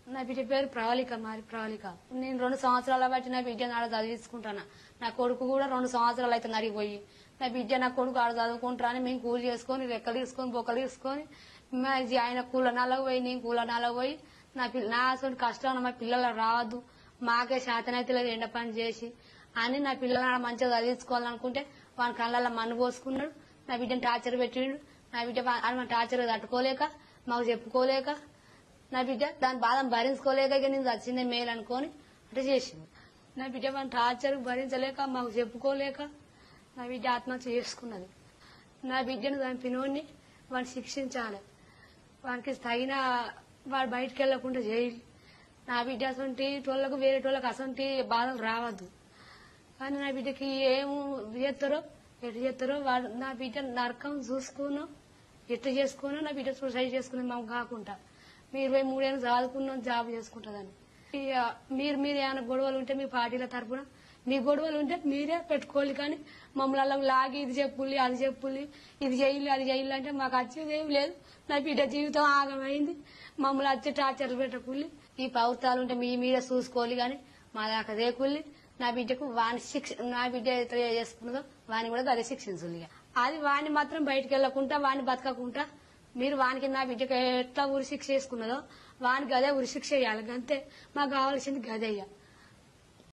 నా బిడ్డ పేరు ప్రవళిక మరి ప్రవళిక నేను రెండు సంవత్సరాల బట్టి నా బిడ్డను ఆడ చదివించుకుంటాను నా కొడుకు కూడా రెండు సంవత్సరాలు అయితే నడిగిపోయి నా బిడ్డ నా కొడుకు ఆడ చదువుకుంటా అని మేము కూలి చేసుకొని రెక్కలు తీసుకొని బొక్కలు తీసుకొని మా ఇది ఆయన కూల నాలకు పోయి నేను కూల నాలకు పోయి నా పిల్ల నా అసలు కష్టం మా పిల్లలు రావద్దు మాకే శాతనైతే లేదు ఎండ పని చేసి అని నా పిల్లలు ఆడ మంచిగా చదివించుకోవాలనుకుంటే వాని కళ్ళల్లో మన్ను పోసుకున్నాడు నా బిడ్డను టార్చర్ పెట్టిండు నా బిడ్డ వా- ఆయన మన టార్చర్ తట్టుకోలేక మాకు చెప్పుకోలేక నా బిడ్డ దాని బాధను భరించుకోలేక ఇక నేను చచ్చిందే మేలు అనుకొని అట్లా చేసింది నా బిడ్డ మన టార్చర్ భరించలేక మాకు చెప్పుకోలేక నా బిడ్డ ఆత్మహత్య చేసుకున్నది నా బిడ్డను చంపినోడిని వాడిని శిక్షించాలి వానికి తగిన వాడు బయటికి వెళ్లకుండా చేయాలి నా బిడ్డ అసంటి టోళ్ళకు వేరే టోళ్ళకి అసంటి బాధలు రావద్దు కానీ నా బిడ్డకి ఏం చేస్తారో ఎటు చేస్తారో వాడు నా బిడ్డ నరకం చూసుకున్నాం ఎట్లా చేసుకున్నా నా బిడ్డ సూసైడ్ చేసుకుని మాకు కాకుండా మీరు ఇరవై మూడేళ్ళు చదువుకున్నాం జాబ్ చేసుకుంటుందని ఇక మీరు మీరు ఏమైనా గొడవలు ఉంటే మీ పార్టీల తరపున మీ గొడవలు ఉంటే మీరే పెట్టుకోవాలి కానీ మమ్మల్ని లాగి ఇది చెప్పుల్లి అది చెప్పుల్లి ఇది చేయాలి అది చేయాలి అంటే మాకు వచ్చేది ఏం లేదు నా బిడ్డ జీవితం ఆగమైంది మమ్మల్ని వచ్చి టార్చర్ పెట్టకుల్లి ఈ పౌర్తాలు ఉంటే మీ మీరే చూసుకోవాలి కానీ మా దాకా దేకుల్లి నా బిడ్డకు వాని శిక్ష నా బిడ్డ ఎట్లా చేసుకున్నదో వాని కూడా అదే శిక్షించాలి ఇక. అది వాని మాత్రం బయటకు వెళ్లకుండా వాని బతకకుండా మీరు వానికి నా బిడ్డకు ఎట్లా ఉరి శిక్ష చేసుకున్నదో వానికి అదే ఉరి శిక్ష చేయాలి అంతే మాకు కావాల్సింది గదే ఇక